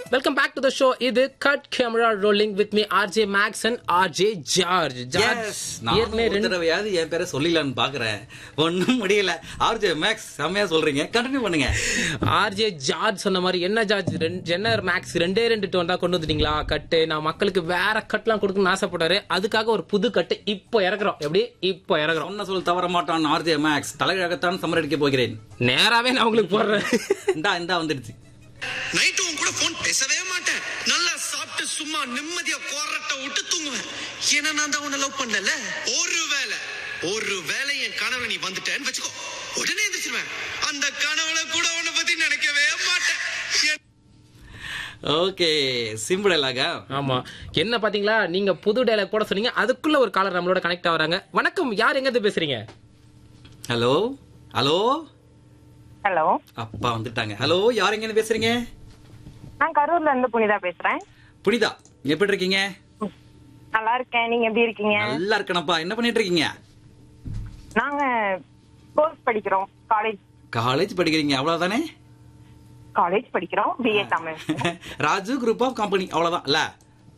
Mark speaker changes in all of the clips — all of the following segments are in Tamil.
Speaker 1: Welcome back to the show இது cut camera rolling with me RJ Max and RJ George
Speaker 2: Yes, நானும்
Speaker 1: ஏற்கனவே
Speaker 2: ஒரு
Speaker 1: ரெண்டு
Speaker 2: தடவையாவது என் பேரை சொல்லிடலான்னு பாக்குறேன் ஒண்ணும் முடியல ஆர்ஜே மேக்ஸ் செம்மையா சொல்றீங்க கண்டினியூ பண்ணுங்க
Speaker 1: ஆர்ஜே ஜார்ஜ் சொன்ன மாதிரி என்ன ஜார்ஜ் ரெண்டு- என்ன மேக்ஸ் ரெண்டே ரெண்டு டோன் தான் கொண்டு வந்துட்டீங்களா கட்டு நான் மக்களுக்கு வேற கட்லாம் கொடுக்கணும்னு ஆசைப்பட்டாரு அதுக்காக ஒரு புது கட்டு இப்போ இறக்குறோம் எப்படி இப்போ இறக்குறோம்
Speaker 2: சொன்ன சொல் தவற மாட்டான் ஆர்ஜே மேக்ஸ் தலையகத்தான் சமரடிக்க போகிறேன்
Speaker 1: நேராவே நான் உங்களுக்கு போடுறேன்
Speaker 2: இந்தா இந்தா வந்துடுச்சு
Speaker 3: நைட்டு உன் கூட போன் பேசவே மாட்டேன் நல்லா சாப்பிட்டு சும்மா நிம்மதியா கோரட்ட விட்டு தூங்குவேன் ஏன்னா நான் தான் உன்னை லவ் பண்ணல ஒரு வேளை ஒரு வேளை என் கனவுல நீ வந்துட்டேன்னு வச்சுக்கோ உடனே எந்திரிச்சிருவேன் அந்த கனவுல கூட உன்னை பத்தி நினைக்கவே மாட்டேன் என்
Speaker 2: ஓகே சிம்பிள் இல்லாக
Speaker 1: ஆமா என்ன பாத்தீங்களா நீங்க புது டைலாக் போட சொன்னீங்க அதுக்குள்ள ஒரு காலர் நம்மளோட கனெக்ட் ஆகுறாங்க வணக்கம் யார் எங்க இருந்து பேசுறீங்க
Speaker 2: ஹலோ ஹலோ
Speaker 4: ஹலோ
Speaker 2: அப்பா வந்துட்டாங்க ஹலோ யார் எங்க இருந்து பேசுறீங்க
Speaker 4: நான் கரூர்ல இருந்து புனிதா பேசுறேன்
Speaker 2: புனிதா எப்படி இருக்கீங்க
Speaker 4: நல்லா இருக்கேன் நீங்க எப்படி இருக்கீங்க
Speaker 2: நல்லா இருக்கணப்பா என்ன பண்ணிட்டு இருக்கீங்க
Speaker 4: நாங்க கோர்ஸ் படிக்கிறோம் காலேஜ்
Speaker 2: காலேஜ் படிக்கிறீங்க அவ்வளவுதானே
Speaker 4: காலேஜ் படிக்கிறோம் BA Tamil
Speaker 2: Raju group of company அவ்வளவுதான் இல்ல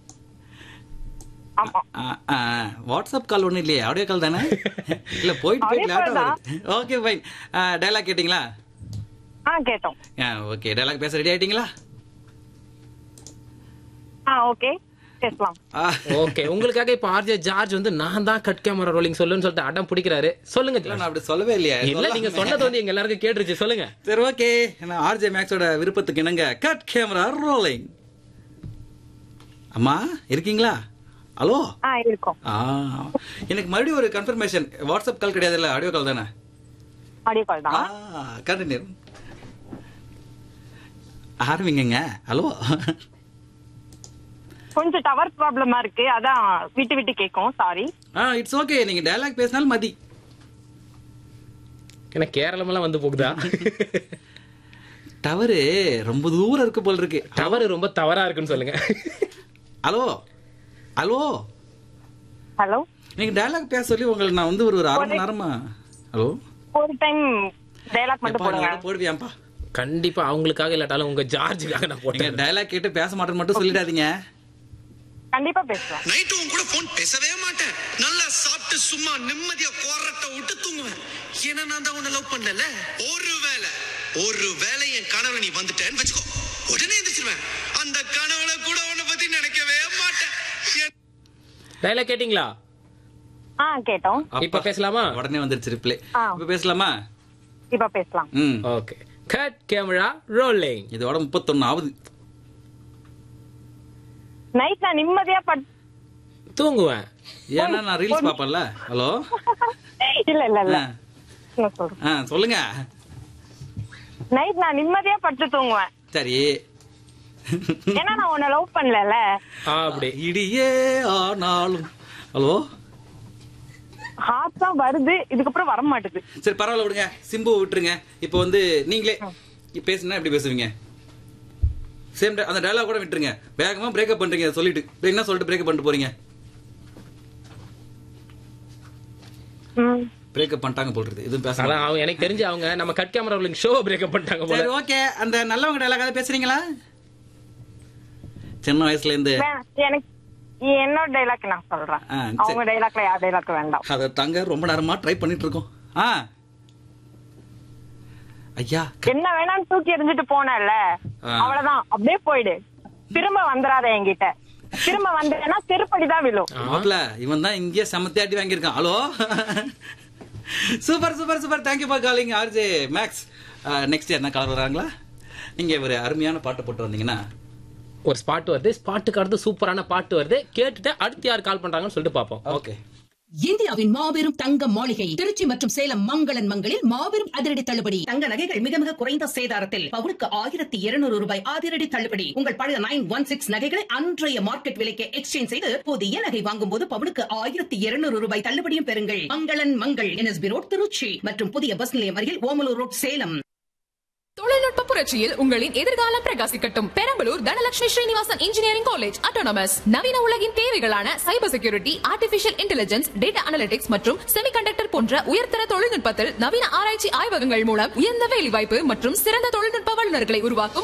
Speaker 4: ஆமா
Speaker 2: ஆ, ஆ, வாட்ஸ்அப் கால் ஒண்ணும் இல்லையே ஆடியோ கால் தானே இல்ல போயிட்டு
Speaker 4: Audio
Speaker 2: போயிட்டு
Speaker 4: call
Speaker 2: லேட்டா
Speaker 4: தான்.
Speaker 2: வருது ஓகே ஃபைன் டைலாக் கேட்டிங்களா
Speaker 4: ஆ கேட்டோம்
Speaker 2: ஓகே டைலாக் பேச ரெடி ஆயிட்டீங்களா
Speaker 4: ஆ ஓகே பேசலாம்
Speaker 2: ஆ,
Speaker 1: ஓகே உங்களுக்காக இப்ப ஆர்ஜே ஜார்ஜ் வந்து நான் தான் கட் கேமரா ரோலிங் சொல்லுன்னு சொல்லிட்டு அடம் பிடிக்கிறாரு சொல்லுங்க
Speaker 2: இல்ல,
Speaker 1: ஜார்ஜ்.
Speaker 2: நான் அப்படி சொல்லவே இல்லையா
Speaker 1: இல்ல நீங்க சொன்னது வந்து எங்க எல்லாருக்கும் கேட்டுருச்சு சொல்லுங்க
Speaker 2: சரி ஓகே நான் ஆர்ஜே மேக்ஸோட விருப்பத்துக்கு இணங்க கட் கேமரா ரோலிங் அம்மா இருக்கீங்களா ஹலோ
Speaker 4: ஆ இருக்கோம்
Speaker 2: ஆ எனக்கு மறுபடியும் ஒரு கன்ஃபர்மேஷன் வாட்ஸ்அப் கால் கிடையாது இல்ல ஆடியோ கால் தானே
Speaker 4: ஆடியோ கால்
Speaker 2: ஆ
Speaker 4: தான்
Speaker 2: கண்டினியூ ஆரம்பிங்கங்க ஹலோ
Speaker 4: கொஞ்சம் டவர் ப்ராப்ளமா இருக்கு அதான் விட்டு விட்டு கேட்கும் சாரி
Speaker 2: ஆ இட்ஸ் ஓகே நீங்க டயலாக் பேசினாலும் மதி
Speaker 1: என்ன கேரளமெல்லாம் வந்து போகுதா
Speaker 2: டவரு ரொம்ப தூரம் இருக்கு போல இருக்கு
Speaker 1: தவறு ரொம்ப தவறா இருக்குன்னு சொல்லுங்க
Speaker 2: ஹலோ ஹலோ
Speaker 4: ஹலோ
Speaker 2: நீங்க டயலாக் பேச சொல்லி உங்களுக்கு நான் வந்து ஒரு ஒரு அரை மணி நேரமா ஹலோ
Speaker 4: ஒரு டைம் டைலாக் மட்டும்
Speaker 2: எப்பா, நீ
Speaker 4: போடுங்க
Speaker 2: வேணா போடுவியாப்பா
Speaker 1: கண்டிப்பா அவங்களுக்காக இல்லாட்டாலும் உங்க ஜார்ஜுக்காக நான்
Speaker 2: நீங்க
Speaker 1: போட்டேன்
Speaker 2: டயலாக் கேட்டு பேச மாட்டேன்னு மட்டும் சொல்லிடாதீங்க
Speaker 4: கண்டிப்பா பேசுவேன்
Speaker 3: நைட்டு உன் கூட போன் பேசவே மாட்டேன் நல்லா சாப்பிட்டு சும்மா நிம்மதியா கோரட்ட விட்டு தூங்குவேன் ஏன்னா நான் தான் உன்னை லவ் பண்ணல ஒரு வேளை ஒரு வேளை என் கனவுல நீ வந்துட்டேன்னு வச்சுக்கோ உடனே எந்திரிச்சிருவேன் அந்த கனவுல கூட உன்னை பத்தி நினைக்கவே மாட்டேன் என்
Speaker 1: டைலாக் கேட்டிங்களா
Speaker 4: ஆ கேட்டோம்
Speaker 1: இப்ப பேசலாமா
Speaker 2: உடனே வந்துருச்சு ரிப்ளை
Speaker 4: ஆ.
Speaker 2: இப்ப பேசலாமா
Speaker 4: இப்ப பேசலாம்
Speaker 2: ம்
Speaker 1: ஓகே கட் கேமரா ரோலிங்
Speaker 2: இதோட முப்பத்தொன்னு ஆகுது
Speaker 4: நைட் நான் நிம்மதியா பட்
Speaker 1: தூங்குவேன்
Speaker 2: ஏன்னா நான் ரீல்ஸ் பாப்பேன்ல ஹலோ
Speaker 4: இல்ல இல்ல இல்ல
Speaker 2: ஆ.
Speaker 4: நான் சொல்றேன்
Speaker 2: ஆ சொல்லுங்க
Speaker 4: நைட் நான் நிம்மதியா படுத்து தூங்குவேன்
Speaker 2: சரி
Speaker 4: ஏன்னா நான் உன்னை லவ் பண்ணல
Speaker 1: ஆ, அப்படி
Speaker 2: இடியே ஆனாலும் ஹலோ
Speaker 4: ஹார்ட் தான் வருது இதுக்கப்புறம் வர மாட்டுது
Speaker 2: சரி பரவாயில்ல விடுங்க சிம்பு விட்டுருங்க இப்போ வந்து நீங்களே பேசுனா எப்படி பேசுவீங்க சேம் அந்த டயலாக் கூட விட்டுருங்க வேகமா பிரேக்கப் பண்றீங்க அதை சொல்லிட்டு இப்ப என்ன சொல்லிட்டு பிரேக்கப் பண்ணிட்டு போறீங்க
Speaker 4: ம்.
Speaker 2: பிரேக்கப் பண்ணிட்டாங்க போடுறது இதுவும் பேசலாம்
Speaker 1: அதான் அவங்க எனக்கு தெரிஞ்சு அவங்க நம்ம cut camera rolling show breakup பண்ணிட்டாங்க போல
Speaker 2: சரி ஓகே அந்த நல்லவங்க டயலாக் பேசுறீங்களா சின்ன வயசுல இருந்து
Speaker 4: வே- எனக்கு என்னோட டைலாக் நான் சொல்றேன்
Speaker 2: ஆ, சரி.
Speaker 4: அவங்க டைலாக்ல யார் டைலாக் வேண்டாம்
Speaker 2: அதை தாங்க ரொம்ப நேரமா ட்ரை பண்ணிட்டு இருக்கோம் ஆ ஐயா
Speaker 4: என்ன வேணாம்னு தூக்கி எறிஞ்சிட்டு போனல
Speaker 2: ஆ.
Speaker 4: அவ்வளவுதான் அப்படியே போயிடு திரும்ப வந்துடாத என்கிட்ட திரும்ப வந்தேன்னா செருப்படிதான் விழும்
Speaker 2: மாப்ள இவன் தான் இங்கேயே செமத்தியாட்டி வாங்கியிருக்கான் hello super super super thank you for calling RJ Max next என்ன கலர் வராங்களா நீங்க ஒரு அருமையான பாட்டு போட்டு வந்தீங்கன்னா
Speaker 1: ஒரு ஸ்பாட் வருது ஸ்பாட்டுக்கு அடுத்து சூப்பரான பாட்டு வருது கேட்டுட்டு அடுத்து யார் கால் பண்றாங்கன்னு சொல்லிட்டு பார்ப்போம்
Speaker 2: ஓகே
Speaker 5: இந்தியாவின் மாபெரும் தங்க மாளிகை திருச்சி மற்றும் சேலம் மங்களன் மங்களில் மாபெரும் அதிரடி தள்ளுபடி தங்க நகைகள் மிக மிக குறைந்த சேதாரத்தில் பவுனுக்கு ஆயிரத்தி இருநூறு ரூபாய் அதிரடி தள்ளுபடி உங்கள் பழைய நைன் ஒன் சிக்ஸ் நகைகளை அன்றைய மார்க்கெட் விலைக்கு எக்ஸ்சேஞ்ச் செய்து புதிய நகை வாங்கும் போது பவுனுக்கு ஆயிரத்தி இருநூறு ரூபாய் தள்ளுபடியும் பெறுங்கள் மங்களன் மங்கள் என்எஸ்பி ரோட் திருச்சி மற்றும் புதிய பஸ் நிலையம் அருகில் ஓமலூர் ரோட் சேலம்
Speaker 6: தொழில்நுட்ப புரட்சியில் உங்களின் எதிர்காலம் பிரகாசிக்கட்டும் Perambalur Dhanalakshmi Srinivasan engineering college autonomous நவீன உலகின் தேவைகளான cyber security artificial intelligence data analytics மற்றும் செமிகண்டக்டர் போன்ற உயர்தர தொழில்நுட்பத்தில் நவீன ஆராய்ச்சி ஆய்வகங்கள் மூலம் உயர்ந்த வேலைவாய்ப்பு மற்றும் சிறந்த தொழில்நுட்ப வல்லுநர்களை உருவாக்கும்